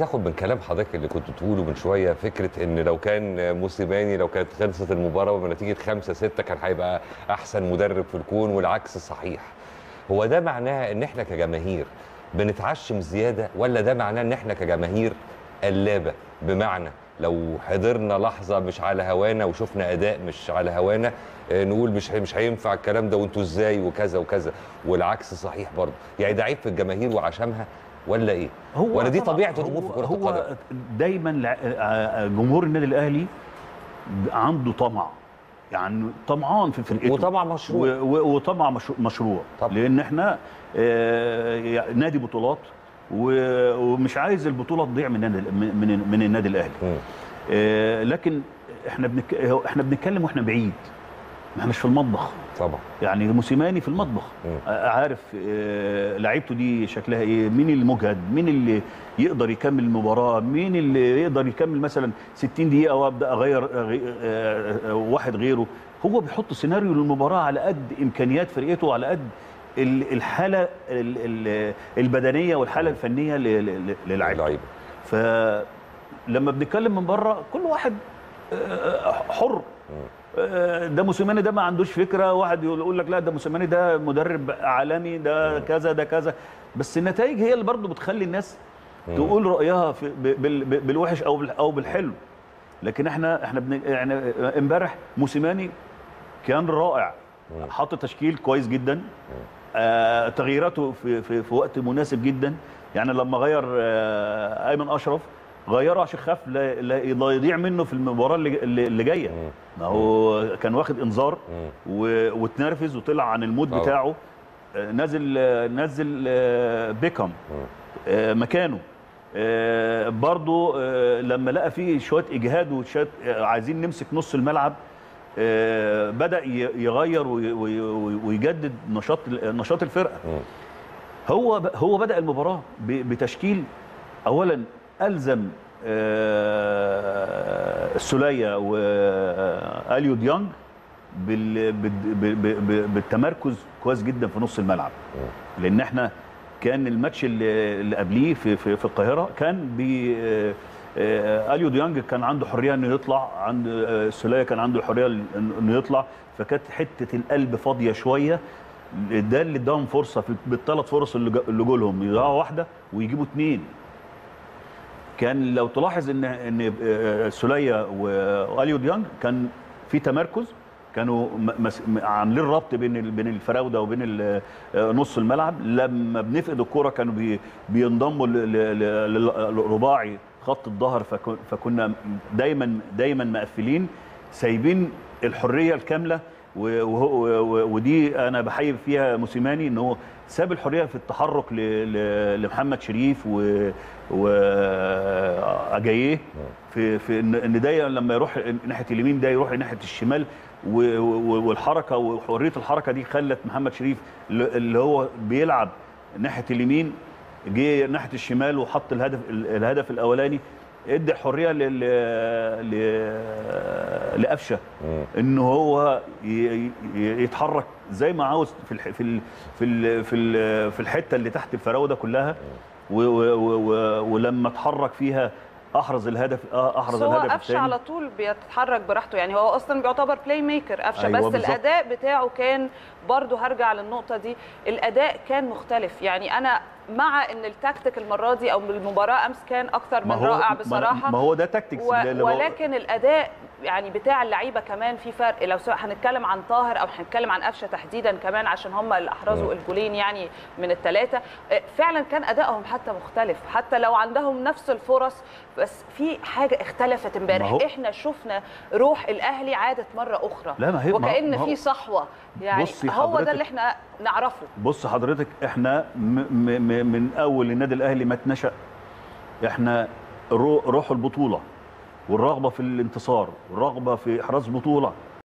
تاخد من كلام حضرتك اللي كنت تقوله من شويه فكره ان لو كان موسيماني لو كانت خلصت المباراه بنتيجه 5 6 كان هيبقى احسن مدرب في الكون والعكس صحيح هو ده معناها ان احنا كجماهير بنتعشم زياده ولا ده معناه ان احنا كجماهير قلابه بمعنى لو حضرنا لحظه مش على هوانا وشفنا اداء مش على هوانا آه، نقول مش هي- مش هينفع الكلام ده وانتوا ازاي وكذا وكذا والعكس صحيح برضه يعني ده عيب في الجماهير وعشمها ولا ايه هو ولا دي طبعاً طبيعه الامور في هو- كره هو القدم دايما لع- آه، جمهور النادي الاهلي عنده طمع يعني طمعان في فرقته وطبعا مشروع و- و- وطمع مشروع, مشروع. طبعا. لان احنا آه، يعني نادي بطولات و- ومش عايز البطوله تضيع من النادي- من من- من النادي الاهلي مم. آه، لكن احنا بنك... احنا بنتكلم واحنا بعيد ما احناش في المطبخ طبعا يعني موسيماني في المطبخ مم. آه، عارف آه، لعيبته دي شكلها ايه مين اللي مجهد مين اللي يقدر يكمل المباراه مين اللي يقدر يكمل مثلا 60 دقيقه وابدا اغير آه، آه، آه، واحد غيره هو بيحط سيناريو للمباراه على قد امكانيات فرقته وعلى قد ال- الحاله ال- ال- البدنيه والحاله الفنيه ل- ل- للاعيبته اللعيبه فلما بنتكلم من بره كل واحد آه، حر آه، ده موسيماني ده ما عندوش فكره واحد يقول يقول لك لا ده موسيماني ده مدرب عالمي ده كذا ده كذا بس النتائج هي اللي برضه بتخلي الناس تقول رايها في ب- بال- ب- بالوحش او بال- او بالحلو لكن احنا احنا بن يعني امبارح موسيماني كان رائع حط تشكيل كويس جدا آه تغييراته في, في في وقت مناسب جدا يعني لما غير آه ايمن اشرف غيره عشان خاف لا, لا لا يضيع منه في المباراه اللي, اللي اللي جايه ما هو كان واخد انذار و- واتنرفز وطلع عن المود طبعا. بتاعه آه، نازل آه، نزل آه، بيكهام آه، مكانه آه، برضو آه، لما لقى فيه شويه اجهاد وشويه آه، عايزين نمسك نص الملعب آه، بدا ي- يغير وي- وي- وي- ويجدد نشاط نشاط الفرقه هو ب- هو بدا المباراه ب- بتشكيل اولا الزم آه، السوليه واليو ديانج بال- بال- ب- ب- ب- بالتمركز كويس جدا في نص الملعب لان احنا كان الماتش اللي اللي قبليه في في, في القاهره كان بي آه، آه، اليو ديانج كان عنده حريه انه يطلع عند آه، السوليه كان عنده حريه إن- انه يطلع فكانت حته القلب فاضيه شويه ده اللي اداهم فرصه في بالثلاث فرص اللي جا- اللي جولهم يضيعوا واحده ويجيبوا اثنين كان لو تلاحظ ان ان آه، سوليه واليو ديانج كان في تمركز كانوا م- مس- م- عاملين ربط بين ال- بين الفراوده وبين ال- آه، نص الملعب لما بنفقد الكره كانوا بي بينضموا ل- ل- ل- للرباعي خط الظهر فكن- فكنا دايما دايما مقفلين سايبين الحريه الكامله و- وهو- و- ودي انا بحيي فيها موسيماني ان هو ساب الحريه في التحرك ل- ل- لمحمد شريف و واجاييه في في ان إن ده لما يروح ناحيه اليمين ده يروح ناحيه الشمال و- و- والحركه وحريه الحركه دي خلت محمد شريف اللي اللي هو بيلعب ناحيه اليمين جه ناحيه الشمال وحط الهدف الهدف الاولاني ادى حريه لل ل- لقفشه ان هو ي- ي- يتحرك زي ما عاوز في الح... في ال... في ال... في ال... في الحته اللي تحت الفراوده كلها و... و... و... و... ولما اتحرك فيها احرز الهدف آه، احرز بس هو الهدف قفشه الثاني على طول بيتحرك براحته يعني هو اصلا بيعتبر بلاي ميكر قفشه أيوة بس بالظبط. الاداء بتاعه كان برضه هرجع للنقطه دي الاداء كان مختلف يعني انا مع ان التكتيك المره دي او المباراه امس كان اكثر ما من هو رائع ما- بصراحه ما هو ده تاكتكس و... اللي هو- ولكن الاداء يعني بتاع اللعيبه كمان في فرق لو سواء هنتكلم عن طاهر او هنتكلم عن قفشه تحديدا كمان عشان هم اللي احرزوا الجولين يعني من الثلاثه فعلا كان ادائهم حتى مختلف حتى لو عندهم نفس الفرص بس في حاجه اختلفت ما امبارح هو- اما شفنا روح الاهلي عادت مره اخرى لا، ما هي- ما هو- وكان ما هو- في صحوه يعني بصي هو حضرتك- ده اللي احنا نعرفه بص حضرتك احنا م م م من اول النادي الاهلي ما اتنشأ احنا رو روح البطوله والرغبه في الانتصار والرغبه في احراز بطوله